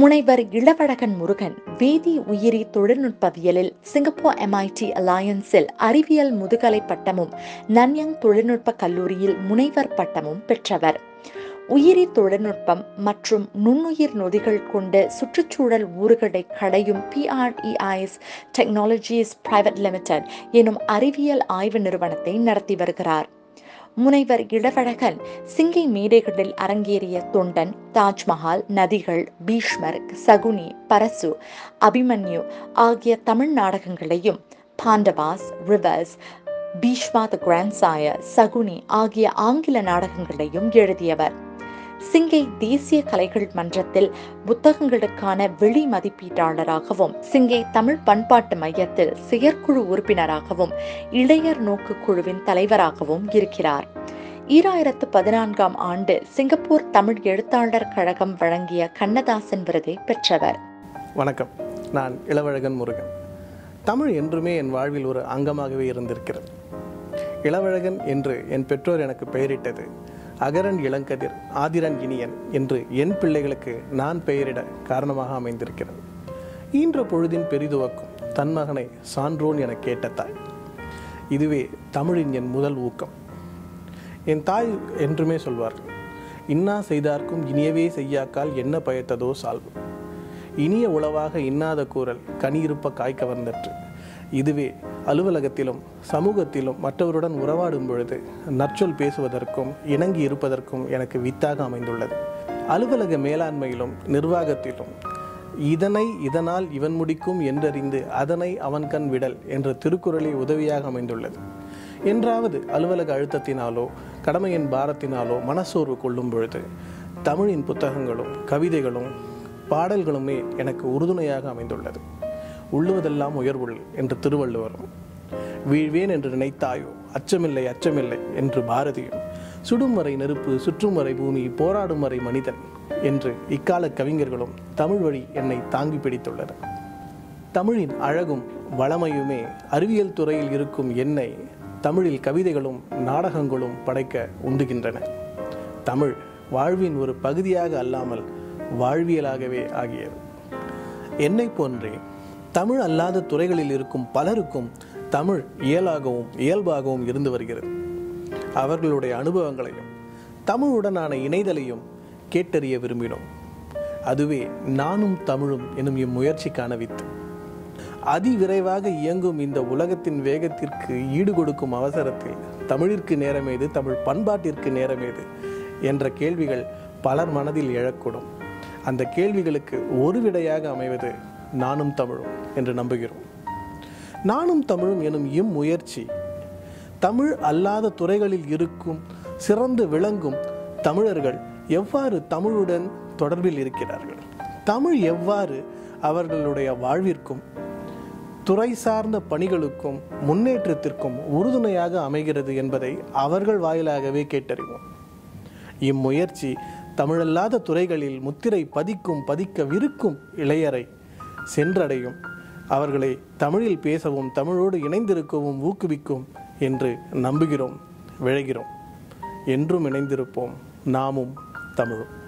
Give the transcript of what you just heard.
முனைவர் இளவழகன் முருகன் வேதி உயிரி தொழில்நுட்பவியலில் சிங்கப்பூர் எம்ஐடி அலையன்ஸில் அறிவியல் முதுகலை பட்டமும் நன்யங் தொழில்நுட்ப கல்லூரியில் முனைவர் பட்டமும் பெற்றவர் உயிரி தொழில்நுட்பம் மற்றும் நுண்ணுயிர் நொதிகள் கொண்டு சுற்றுச்சூழல் ஊறுகளை களையும் பிஆர்இஐஎஸ் டெக்னாலஜிஸ் பிரைவேட் லிமிடெட் எனும் அறிவியல் ஆய்வு நிறுவனத்தை நடத்தி வருகிறார் முனைவர் இளவழகன் சிங்கை மேடைகளில் அரங்கேறிய தொண்டன் தாஜ்மஹால் நதிகள் பீஷ்மர் சகுனி பரசு அபிமன்யு ஆகிய தமிழ் நாடகங்களையும் Pandavas reverse Bhishma the grandsire Shakuni ஆகிய ஆங்கில நாடகங்களையும் எழுதியவர் சிங்கை தேசிய கலைகள் மன்றத்தில் புத்தகங்களுக்கான வெளி மதிப்பீட்டாளராகவும் சிங்கை தமிழ் பண்பாட்டு மையத்தில் செயற்குழு உறுப்பினராகவும் இளையர் நோக்கு குழுவின் தலைவராகவும் இருக்கிறார் ஈராயிரத்து பதினான்காம் ஆண்டு சிங்கப்பூர் தமிழ் எழுத்தாளர் கழகம் வழங்கிய கண்ணதாசன் விருதை பெற்றவர் வணக்கம் நான் இளவழகன் முருகன் தமிழ் என்றுமே என் வாழ்வில் ஒரு அங்கமாகவே இருந்திருக்கிறது இளவழகன் என்று என் பெற்றோர் எனக்கு பெயரிட்டது அகரன் இளங்கதிர் ஆதிரன் இனியன் என்று என் பிள்ளைகளுக்கு நான் பெயரிட காரணமாக அமைந்திருக்கிறது ஈன்ற பொழுதின் பெரிதுவக்கும் தன் மகனை சான்றோன் என கேட்ட தாய் இதுவே தமிழின் என் முதல் ஊக்கம் என் தாய் என்றுமே சொல்வார் இன்னா செய்தார்க்கும் இனியவே செய்யாக்கால் என்ன பயத்ததோ சால்வு இனிய உளவாக இன்னாத கூறல் கனியிருப்ப காய் கவர்ந்தற்று இதுவே அலுவலகத்திலும் சமூகத்திலும் மற்றவருடன் உறவாடும் பொழுது நற்சொல் பேசுவதற்கும் இணங்கி இருப்பதற்கும் எனக்கு வித்தாக அமைந்துள்ளது அலுவலக மேலாண்மையிலும் நிர்வாகத்திலும் இதனை இதனால் இவன் முடிக்கும் என்றறிந்து அதனை அவன் கண் விடல் என்ற திருக்குறளை உதவியாக அமைந்துள்ளது என்றாவது அலுவலக அழுத்தத்தினாலோ கடமையின் பாரத்தினாலோ மனசோர்வு கொள்ளும் பொழுது தமிழின் புத்தகங்களும் கவிதைகளும் பாடல்களுமே எனக்கு உறுதுணையாக அமைந்துள்ளது உள்ளுவதெல்லாம் உயர்வுள் என்று திருவள்ளுவரும் வீழ்வேன் என்று நினைத்தாயோ அச்சமில்லை அச்சமில்லை என்று பாரதியும் சுடும் வரை நெருப்பு சுற்றும் வரை பூமி போராடும் வரை மனிதன் என்று இக்கால கவிஞர்களும் தமிழ் வழி என்னை தாங்கி பிடித்துள்ளனர் தமிழின் அழகும் வளமையுமே அறிவியல் துறையில் இருக்கும் என்னை தமிழில் கவிதைகளும் நாடகங்களும் படைக்க உண்டுகின்றன தமிழ் வாழ்வின் ஒரு பகுதியாக அல்லாமல் வாழ்வியலாகவே ஆகியது என்னை போன்றே தமிழ் அல்லாத துறைகளில் இருக்கும் பலருக்கும் தமிழ் இயலாகவும் இயல்பாகவும் இருந்து வருகிறது அவர்களுடைய அனுபவங்களையும் தமிழுடனான இணைதலையும் கேட்டறிய விரும்பினோம் அதுவே நானும் தமிழும் எனும் இம்முயற்சிக்கான வித்து அதிவிரைவாக இயங்கும் இந்த உலகத்தின் வேகத்திற்கு ஈடு கொடுக்கும் அவசரத்தில் தமிழிற்கு நேரமேது தமிழ் பண்பாட்டிற்கு நேரமேது என்ற கேள்விகள் பலர் மனதில் எழக்கூடும் அந்த கேள்விகளுக்கு ஒரு விடையாக அமைவது நானும் தமிழும் என்று நம்புகிறோம் நானும் தமிழும் எனும் இம்முயற்சி தமிழ் அல்லாத துறைகளில் இருக்கும் சிறந்து விளங்கும் தமிழர்கள் எவ்வாறு தமிழுடன் தொடர்பில் இருக்கிறார்கள் தமிழ் எவ்வாறு அவர்களுடைய வாழ்விற்கும் துறை சார்ந்த பணிகளுக்கும் முன்னேற்றத்திற்கும் உறுதுணையாக அமைகிறது என்பதை அவர்கள் வாயிலாகவே கேட்டறிவோம் இம்முயற்சி தமிழல்லாத துறைகளில் முத்திரை பதிக்கும் பதிக்கவிருக்கும் இளையரை சென்றடையும் அவர்களை தமிழில் பேசவும் தமிழோடு இணைந்திருக்கவும் ஊக்குவிக்கும் என்று நம்புகிறோம் விழைகிறோம் என்றும் இணைந்திருப்போம் நாமும் தமிழும்